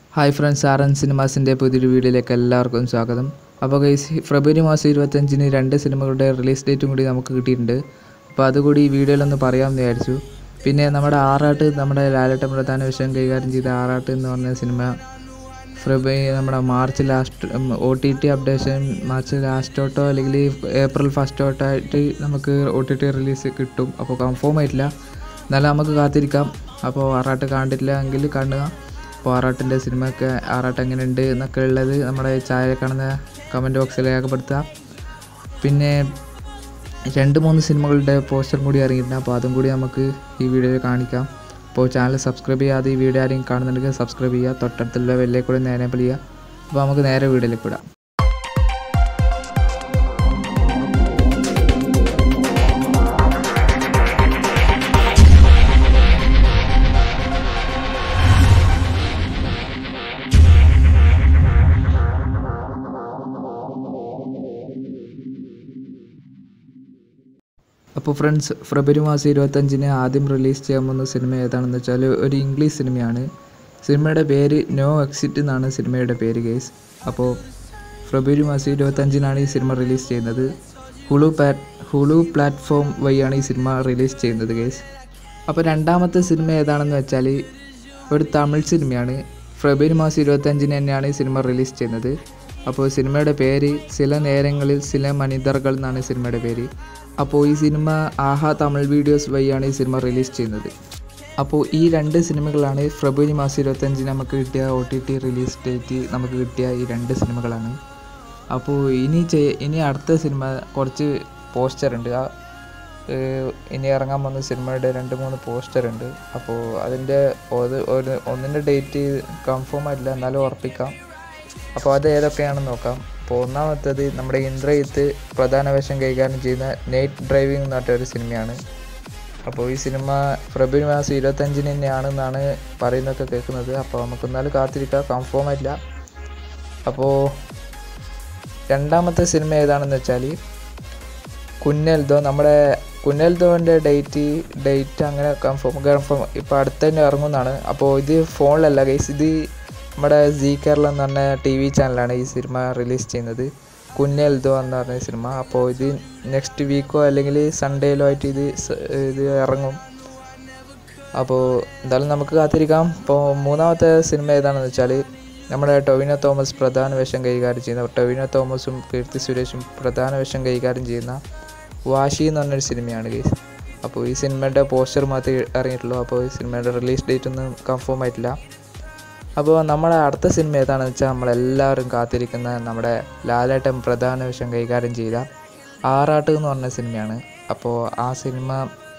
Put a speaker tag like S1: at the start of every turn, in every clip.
S1: hi friends R N സിനിമാസിൻ്റെ പുതിയൊരു വീഡിയോയിലേക്ക് എല്ലാവർക്കും സ്വാഗതം അപ്പോൾ ഗൈസ് ഫെബ്രുവരി മാസം ഇരുപത്തഞ്ചിന് രണ്ട് സിനിമകളുടെ റിലീസ് ഡേറ്റും കൂടി നമുക്ക് കിട്ടിയിട്ടുണ്ട് അപ്പോൾ അതുകൂടി ഈ വീഡിയോയിലൊന്ന് പറയാമെന്ന് വിചാരിച്ചു പിന്നെ നമ്മുടെ ആറാട്ട് നമ്മുടെ ലാലേട്ടൻ പ്രധാന വിഷയം കൈകാര്യം ചെയ്ത ആറാട്ട് എന്ന് പറഞ്ഞ സിനിമ ഫെബ്രുവരി നമ്മുടെ മാർച്ച് ലാസ്റ്റ് ഒ ടി ടി അപ്ഡേഷൻ മാർച്ച് ലാസ്റ്റോട്ടോ അല്ലെങ്കിൽ ഏപ്രിൽ ഫസ്റ്റോട്ടോ ആയിട്ട് നമുക്ക് ഒ ടി ടി റിലീസ് കിട്ടും അപ്പോൾ കൺഫേം ആയിട്ടില്ല എന്നാലും നമുക്ക് കാത്തിരിക്കാം അപ്പോൾ ആറാട്ട് കണ്ടിട്ടില്ല എങ്കിൽ കാണുക അപ്പോൾ ആറാട്ടിൻ്റെ സിനിമയൊക്കെ ആറാട്ട് എങ്ങനെയുണ്ട് എന്നൊക്കെ ഉള്ളത് നമ്മുടെ ചായ കാണുന്ന കമൻറ്റ് ബോക്സിൽ രേഖപ്പെടുത്തുക പിന്നെ രണ്ട് മൂന്ന് സിനിമകളുടെ പോസ്റ്റർ കൂടി ഇറങ്ങിയിട്ടുണ്ട് അപ്പോൾ അതും കൂടി നമുക്ക് ഈ വീഡിയോയിൽ കാണിക്കാം അപ്പോൾ ചാനൽ സബ്സ്ക്രൈബ് ചെയ്യാതെ ഈ വീഡിയോ ആരെങ്കിലും കാണുന്നുണ്ടെങ്കിൽ സബ്സ്ക്രൈബ് ചെയ്യുക തൊട്ടടുത്തുള്ള വെല്ലേ കൂടി എനേബിൾ ചെയ്യുക അപ്പോൾ നമുക്ക് നേരെ വീഡിയോയിലേക്ക് വിടാം അപ്പോൾ ഫ്രണ്ട്സ് ഫെബ്രുവരി മാസം ഇരുപത്തഞ്ചിന് ആദ്യം റിലീസ് ചെയ്യാൻ പോകുന്ന സിനിമ ഏതാണെന്ന് വെച്ചാൽ ഒരു ഇംഗ്ലീഷ് സിനിമയാണ് സിനിമയുടെ പേര് നോ എക്സിറ്റ് എന്നാണ് സിനിമയുടെ പേര് ഗേസ് അപ്പോൾ ഫെബ്രുവരി മാസം ഇരുപത്തഞ്ചിനാണ് ഈ സിനിമ റിലീസ് ചെയ്യുന്നത് ഹുളു പാ ഹുളു പ്ലാറ്റ്ഫോം വഴിയാണ് ഈ സിനിമ റിലീസ് ചെയ്യുന്നത് ഗേസ് അപ്പോൾ രണ്ടാമത്തെ സിനിമ ഏതാണെന്ന് വെച്ചാൽ ഒരു തമിഴ് സിനിമയാണ് ഫെബ്രുവരി മാസം ഇരുപത്തഞ്ചിന് തന്നെയാണ് ഈ സിനിമ റിലീസ് ചെയ്യുന്നത് അപ്പോൾ സിനിമയുടെ പേര് ചില നേരങ്ങളിൽ ചില മനിതർകൾ എന്നാണ് സിനിമയുടെ പേര് അപ്പോൾ ഈ സിനിമ ആഹാ തമിഴ് വീഡിയോസ് വഴിയാണ് ഈ സിനിമ റിലീസ് ചെയ്യുന്നത് അപ്പോൾ ഈ രണ്ട് സിനിമകളാണ് ഫെബ്രുവരി മാസം ഇരുപത്തഞ്ചിന് നമുക്ക് കിട്ടിയ ഒ ടി ടി റിലീസ് ഡേറ്റ് നമുക്ക് കിട്ടിയ ഈ രണ്ട് സിനിമകളാണ് അപ്പോൾ ഇനി ചെയ് ഇനി അടുത്ത സിനിമ കുറച്ച് പോസ്റ്റർ ഉണ്ട് ആ ഏഹ് ഇനി ഇറങ്ങാൻ പോകുന്ന സിനിമയുടെ രണ്ട് മൂന്ന് പോസ്റ്റർ ഉണ്ട് അപ്പോൾ അതിൻ്റെ ഒരു ഒരു ഒന്നിൻ്റെ ഡേറ്റ് കൺഫേം ആയിട്ടില്ല എന്നാലും ഉറപ്പിക്കാം അപ്പോൾ അത് ഏതൊക്കെയാണെന്ന് നോക്കാം അപ്പോൾ ഒന്നാമത്തേത് നമ്മുടെ ഇന്ദ്രജിത്ത് പ്രധാന വേഷം കൈകാര്യം ചെയ്യുന്ന നൈറ്റ് ഡ്രൈവിംഗ് എന്ന് പറഞ്ഞ ഒരു സിനിമയാണ് അപ്പോൾ ഈ സിനിമ ഫെബ്രുവരി മാസം ഇരുപത്തഞ്ചിന് തന്നെയാണെന്നാണ് പറയുന്നതൊക്കെ കേൾക്കുന്നത് അപ്പോൾ നമുക്ക് എന്നാലും കാത്തിരിക്കാം കൺഫേം ആയിട്ടില്ല അപ്പോൾ രണ്ടാമത്തെ സിനിമ ഏതാണെന്ന് വെച്ചാൽ കുന്നൽദോ നമ്മുടെ കുന്നൽദോൻ്റെ ഡേറ്റ് ഡേറ്റ് അങ്ങനെ കൺഫേം കൺഫേം ഇപ്പോൾ അടുത്ത് തന്നെ ഇറങ്ങുന്നതാണ് അപ്പോൾ ഇത് ഫോണിലല്ല ഗൈസ് ഇത് നമ്മുടെ സി കേരളം എന്ന് പറഞ്ഞ ടി വി ചാനലാണ് ഈ സിനിമ റിലീസ് ചെയ്യുന്നത് കുന്നൽദോ എന്ന് പറഞ്ഞ സിനിമ അപ്പോൾ ഇത് നെക്സ്റ്റ് വീക്കോ അല്ലെങ്കിൽ സൺഡേയിലോ ആയിട്ട് ഇത് സ- ഇത് ഇറങ്ങും അപ്പോൾ എന്തായാലും നമുക്ക് കാത്തിരിക്കാം ഇപ്പോൾ മൂന്നാമത്തെ സിനിമ ഏതാണെന്ന് വെച്ചാൽ നമ്മുടെ ടൊവിനോ തോമസ് പ്രധാന വേഷം കൈകാര്യം ചെയ്യുന്ന ടൊവിനോ തോമസും കീർത്തി സുരേഷും പ്രധാന വേഷം കൈകാര്യം ചെയ്യുന്ന വാശി എന്ന് പറഞ്ഞൊരു സിനിമയാണ് ഗൈസ് അപ്പോൾ ഈ സിനിമയുടെ പോസ്റ്റർ മാത്രമേ ഇറങ്ങിയിട്ടുള്ളൂ അപ്പോൾ ഈ സിനിമയുടെ റിലീസ് ഡേറ്റ് ഒന്നും കൺഫേം ആയിട്ടില്ല അപ്പോൾ നമ്മുടെ അടുത്ത സിനിമ ഏതാണെന്ന് വെച്ചാൽ നമ്മളെല്ലാവരും കാത്തിരിക്കുന്ന നമ്മുടെ ലാലേട്ടൻ പ്രധാന വേഷം കൈകാര്യം ചെയ്ത ആറാട്ട് എന്ന് പറഞ്ഞ സിനിമയാണ് അപ്പോൾ ആ സിനിമ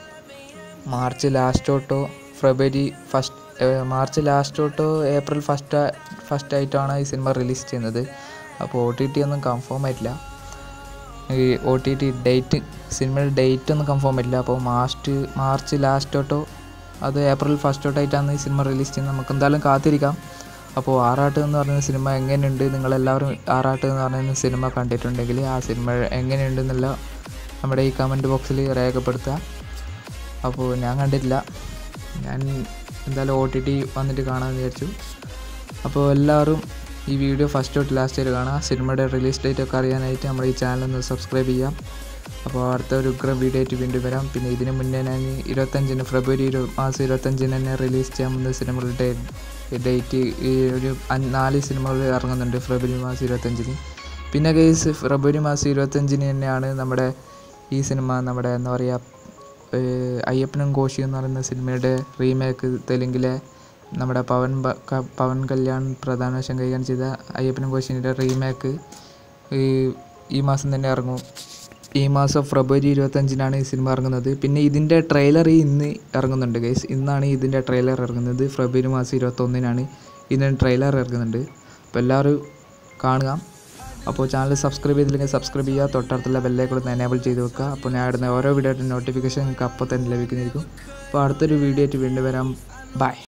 S1: മാർച്ച് ലാസ്റ്റോട്ടോ ഫെബ്രുവരി ഫസ്റ്റ് മാർച്ച് ലാസ്റ്റോട്ടോ ഏപ്രിൽ ഫസ്റ്റ് ഫസ്റ്റ് ആയിട്ടാണ് ഈ സിനിമ റിലീസ് ചെയ്യുന്നത് അപ്പോൾ ഒ ടി ടി ഒന്നും കൺഫേം ആയിട്ടില്ല ഈ ഒ ടി ടി ഡേറ്റ് സിനിമയുടെ ഡേറ്റ് ഒന്നും കൺഫേം ആയിട്ടില്ല അപ്പോൾ മാർച്ച് മാർച്ച് ലാസ്റ്റോട്ടോ അത് ഏപ്രിൽ ഫസ്റ്റോട്ടോ ആയിട്ടാണ് ഈ സിനിമ റിലീസ് ചെയ്യുന്നത് നമുക്ക് എന്തായാലും കാത്തിരിക്കാം അപ്പോൾ ആറാട്ട് എന്ന് പറയുന്ന സിനിമ എങ്ങനെയുണ്ട് നിങ്ങളെല്ലാവരും ആറാട്ട് എന്ന് പറയുന്ന സിനിമ കണ്ടിട്ടുണ്ടെങ്കിൽ ആ സിനിമ എങ്ങനെയുണ്ടെന്നുള്ള നമ്മുടെ ഈ കമൻറ്റ് ബോക്സിൽ രേഖപ്പെടുത്തുക അപ്പോൾ ഞാൻ കണ്ടിട്ടില്ല ഞാൻ എന്തായാലും ഒ ടി ടി വന്നിട്ട് കാണാമെന്ന് വിചാരിച്ചു അപ്പോൾ എല്ലാവരും ഈ വീഡിയോ ഫസ്റ്റ് തൊട്ട് ലാസ്റ്റ് വരെ കാണുക സിനിമയുടെ റിലീസ് ഡേറ്റ് ഒക്കെ അറിയാനായിട്ട് നമ്മുടെ ഈ ചാനൽ ഒന്ന് സബ്സ്ക്രൈബ് ചെയ്യാം അപ്പോൾ അടുത്ത ഒരു ഉഗ്രം വീഡിയോ ആയിട്ട് വീണ്ടും വരാം പിന്നെ ഇതിന് മുന്നേ ഞാൻ ഇരുപത്തഞ്ചിന് ഫെബ്രുവരി ഇരു മാസം ഇരുപത്തഞ്ചിന് തന്നെ റിലീസ് ചെയ്യാൻ പോകുന്ന സിനിമകളുടെ ഡേറ്റ് ഈ ഒരു അഞ്ച് നാല് സിനിമകൾ ഇറങ്ങുന്നുണ്ട് ഫെബ്രുവരി മാസം ഇരുപത്തഞ്ചിന് പിന്നെ കേസ് ഫെബ്രുവരി മാസം ഇരുപത്തഞ്ചിന് തന്നെയാണ് നമ്മുടെ ഈ സിനിമ നമ്മുടെ എന്താ പറയുക ഏഹ് അയ്യപ്പനും കോശി എന്ന് പറയുന്ന സിനിമയുടെ റീമേക്ക് തെലുങ്കിലെ നമ്മുടെ പവൻ ബ- ക- പവൻ കല്യാൺ പ്രധാന വേഷം കൈകാര്യം ചെയ്ത അയ്യപ്പനും കോശിൻ്റെ റീമേക്ക് ഈ ഈ മാസം തന്നെ ഇറങ്ങും ഈ മാസം ഫെബ്രുവരി ഇരുപത്തഞ്ചിനാണ് ഈ സിനിമ ഇറങ്ങുന്നത് പിന്നെ ഇതിൻ്റെ ട്രെയിലർ ഇന്ന് ഇറങ്ങുന്നുണ്ട് ഗൈസ് ഇന്നാണ് ഇതിൻ്റെ ട്രെയിലർ ഇറങ്ങുന്നത് ഫെബ്രുവരി മാസം ഇരുപത്തൊന്നിനാണ് ഇതിൻ്റെ ട്രെയിലർ ഇറങ്ങുന്നുണ്ട് അപ്പോൾ എല്ലാവരും കാണുക അപ്പോൾ ചാനൽ സബ്സ്ക്രൈബ് ചെയ്തില്ലെങ്കിൽ സബ്സ്ക്രൈബ് ചെയ്യുക തൊട്ടടുത്തുള്ള ബെല്ലേക്കൂടെ ഒന്ന് എനേബിൾ ചെയ്ത് വെക്കുക അപ്പോൾ ഞാൻ ഇടുന്ന ഓരോ വീഡിയോ നോട്ടിഫിക്കേഷൻ നിങ്ങൾക്ക് അപ്പോൾ തന്നെ ലഭിക്കുന്നതായിരിക്കും അപ്പോൾ അടുത്തൊരു വീഡിയോ ആയിട്ട് വീണ്ടും വരാം ബൈ